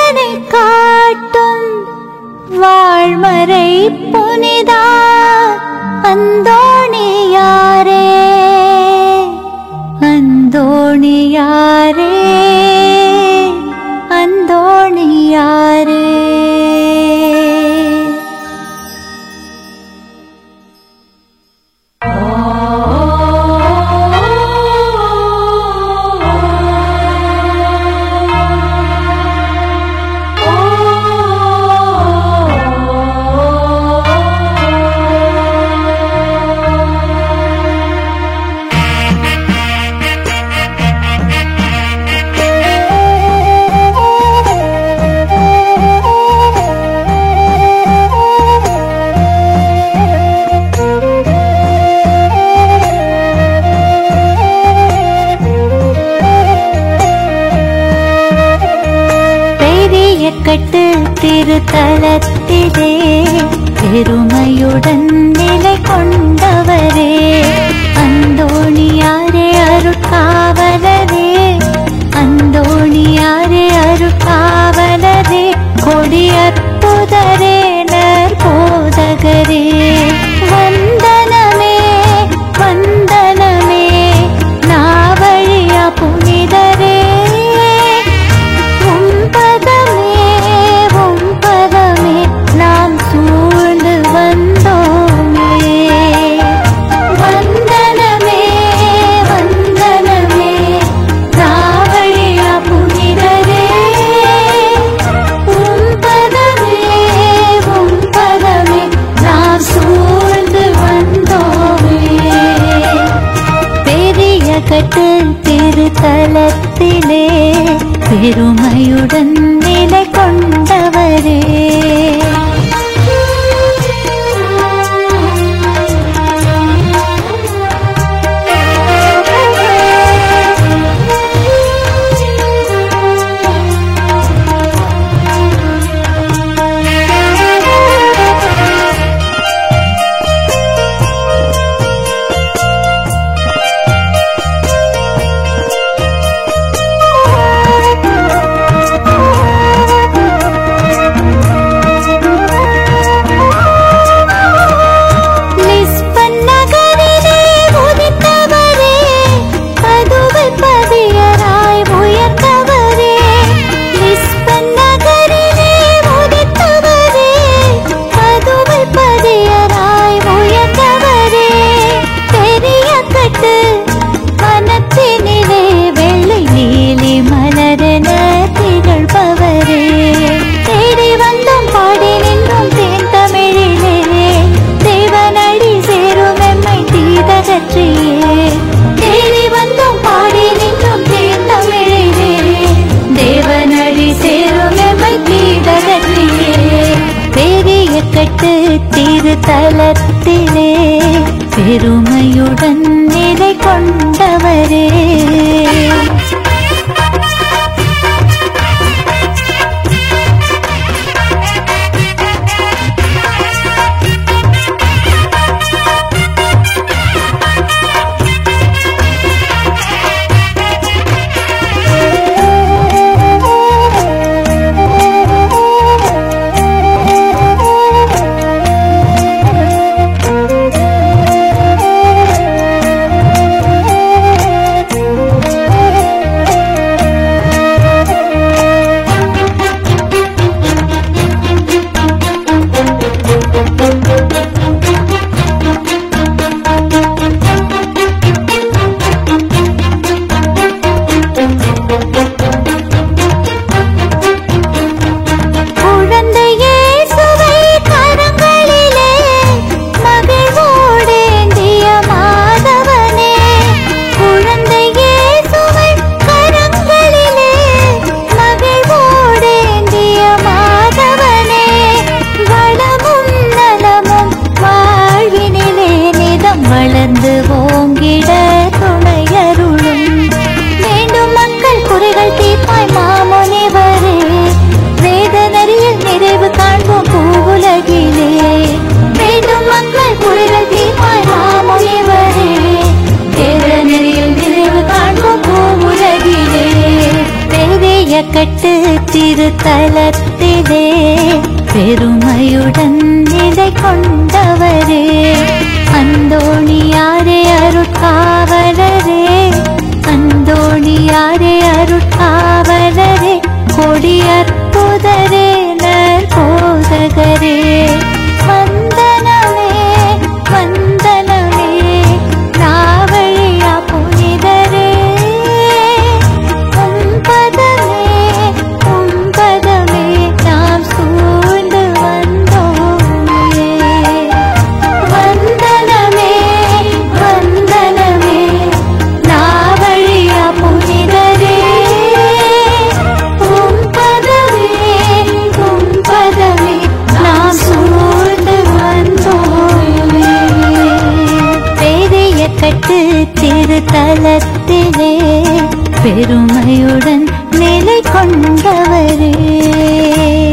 வழிதனை காட்டும் வாழ்மறை புனிதா அந்தோணியாரே அந்தோணியாரே அந்தோணியாரே பெரிய கட்டு திருத்தலத்திலே பெருமையுடன் நிலை கொண்டவரே அந்தோணியாரே அருட்காவலரே அந்தோணியாரே அருட்காவலரே கொடியற்புதரே நற்போதகரே வந்தனமே வந்தனமே நாவழியா புனிதரே உம்பதமே உம்பதமே நாம் சூழ்ந்து வந்தோமே வந்தனமே வந்தனமே நாவழியா புனிதரே உம்பதமே உம்பதமே நாம் சூழ்ந்து வந்தோமே பெரிய கட்டு திருத்தலத்திலே பெருமையுடன் நிலை கொண்டவரே லிஸ்பன் நகரிலே உதித்தவரே பதுவை பதியராய் உயர்ந்தவரே லிஸ்பன் நகரிலே உதித்தவரே பதுவை பதியராய் உயர்ந்தவரே பெரிய கட்டு வனத்தினிலே வெள்ளை நீலி மலரென திகழ்பவரே தேடி வந்தோம் பாடி நின்றோம் தேன் தமிழிலே தேவனடி சேரும் எம்மை தீதகற்றியே தேடி வந்தோம் பாடி நின்றோம் தேன் தமிழிலே தேவனடி சேரும் எம்மை தீதகற்றியே பெரிய கட்டு திருத்தலத்திலே பெருமையுடன் நிலை கொண்டவரே திருத்தலத்திலே பெருமையுடன் நிலை கொண்டவரே அந்தோணியாரே அருட்காவலரே அந்தோணியாரே அருட்காவலரே கொடியற்புதரே நற்போதகரே வந்தனமே வந்தனமே நாவழியா புனிதரே உம்பதமே உம்பதமே நாம் சூழ்ந்து வந்தோமே வந்தனமே வந்தனமே நாவழியா புனிதரே உம்பதமே உம்பதமே நாம் சூழ்ந்து வந்தோமே பெரிய கட்டு திருத்தலத்திலே பெருமையுடன் நிலை கொண்டவரே